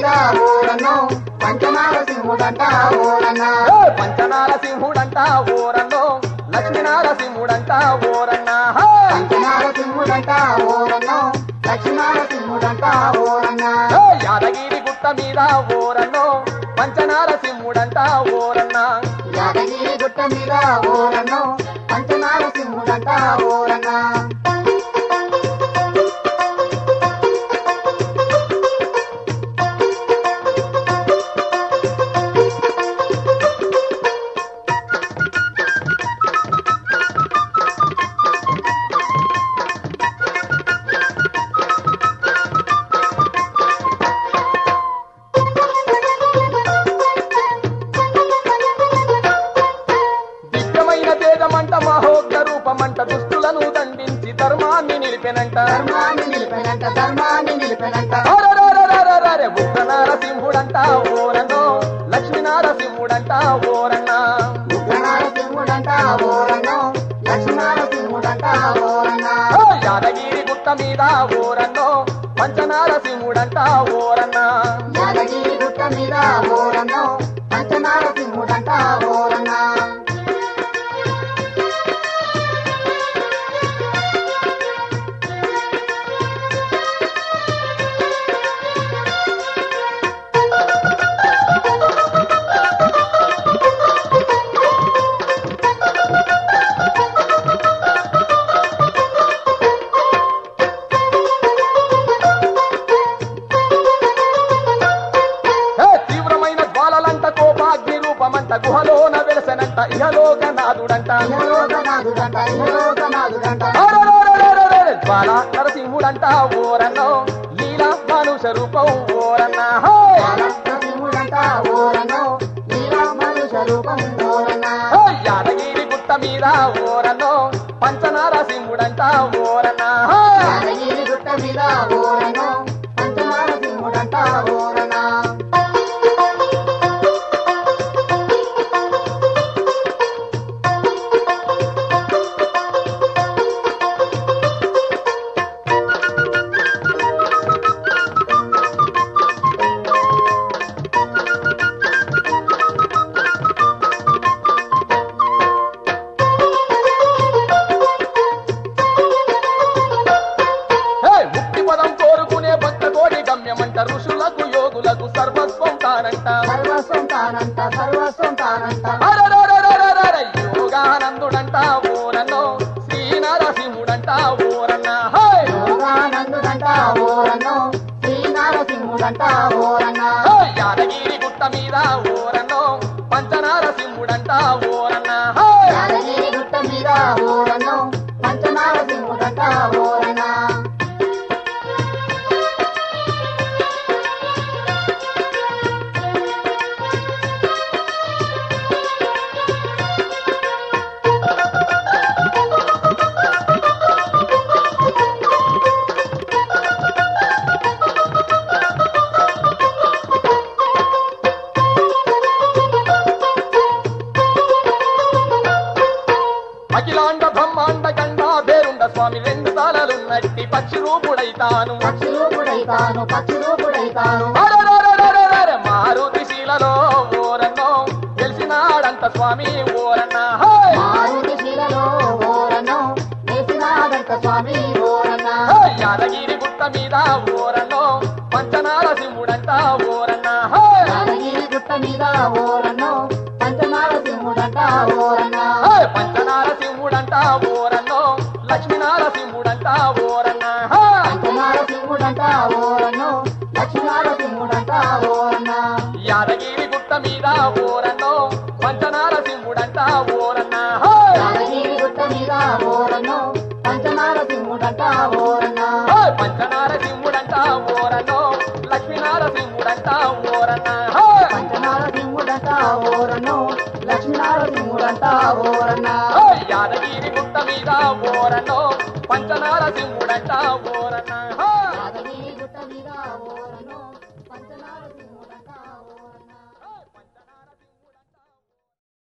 మీద ఊరన్నో పంచనార సింహుడంట ఊరన్నా ఏ పంచనారసింహుడంట ఓరన్నో లక్ష్మీనారసింహుడంట ఓరన్న హే! పంచనార సింహుడంట ఊరన్నో లక్ష్మీనార సింహుడంట ఊరన్నా ఏ యాదగిరి గుట్ట మీద ఓరన్నో పంచనారసింహుడంట ఓరన్న యాదగిరి గుట్ట మీద ఊరన్నో పంచనార సింహుడంట ఊరన్నా దివ్యమైన తేజమంట మహోగ్ర రూపమంట దుస్తులను దండించి ధర్మాన్ని నిలిపెనంట ధర్మాన్ని నిలిపెనంట ధర్మాన్ని నిలిపెనంట అరరరరరరరే ఉగ్ర నారసింహుడంట ఓరన్నో లక్ష్మీనారసింహుడంట ఓరన్న ఉగ్రనార సింహుడంట ఊరన్నో లక్ష్మీనార సింహుడంట ఊరన్నా ఏ యాదగిరి గుట్ట మీద ఓరన్నో పంచనారసింహుడంట ఓరన్న యాదగిరి గుట్ట మీద ఊరన్నో పంచనార సింహుడంట ఊరన్నా ఏ తీవ్రమైన జ్వాలలంట కోపాగ్ని రూపమంట గుహలోన వెలసనంట ఇహలోకనాథుడంట ఇహలోకనాథుడంట ఇహలోకనాథుడంట అరరరరరరరే జ్వాల నరసింహుడంట ఓరన్నో లీలా మానుష రూపం ఓరన్న హే! సింహుడంట ఊరన్నో శ్రీరామనుష రూపం ఊరన్నా హే! యాదగిరి గుట్ట మీద ఓరన్నో పంచనారసింహుడంట ఓరన్న హే! యాదగిరి గుట్ట మీద ఊరన్నో పంచనార సింహుడంట ఊరన్నా హే! ముక్తి పదం కోరుకునే భక్త కోడి గమ్యమంట ఋషులకు యోగులకు సర్వస్వం తానంట సర్వస్వం తానంత సర్వస్వం తానంత అరరరరరరర యోగానందుడంట ఓరన్నో శ్రీనరసింహుడంట ఓరన్న హే! యోగానందుడంట ఊరన్నో శ్రీనారసింహుడంట ఊరన్నా హే! యాదగిరి గుట్ట మీద ఓరన్నో పంచనారసింహుడంట ఓరన్న హే! యాదగిరి గుట్ట మీద ఊరన్నో పంచనారసింహుడంట ఊరన్నా అఖిలాండ బ్రహ్మాండ గండ పేరుండ స్వామి రెండు తాళలున్నట్టి పక్షి రూపుడైతాను పక్షి రూపుడైతాను పక్షి రూపుడైతాను అరరరరరరర మారుతి శీలలో ఓరన్నో తెలిసినాడంత స్వామి ఓరన్న హే! మారుతి శిలలో ఓరన్నో వేసినాడంట స్వామి ఓరన్నా హే! యాదగిరి గుట్ట మీద ఓరన్నో పంచనారసింహుడంట ఓరన్న హే! యాదగిరి గుట్ట మీద ఓరన్నో పంచనారసింహుడంట ఓరన్నా హే! పంచనారసింహుడంట ఓరన్నో లక్ష్మీనారసింహుడంట ఓరన్న హే! పంచనారసింహుడంట ఓరన్నో లక్ష్మీనారసింహుడంట ఓరన్నా యాదగిరి గుట్ట మీద ఓరన్నో పంచనారసింహుడంట ఓరన్న హే! యాదగిరి గుట్ట మీద ఓరన్నో పంచనారసింహుడంట ఓరన్నా హే! పంచనారసింహుడంట ఓరన్నో లక్ష్మీనారసింహుడంట ఓరన్న హే! పంచనారసింహుడంట ఓరన్నో లక్ష్మీనారసింహుడంట ఓరన్నా హే! యాదగిరి గుట్ట మీద ఓరన్నో పంచనారసింహుడంట ఓరన్న హే!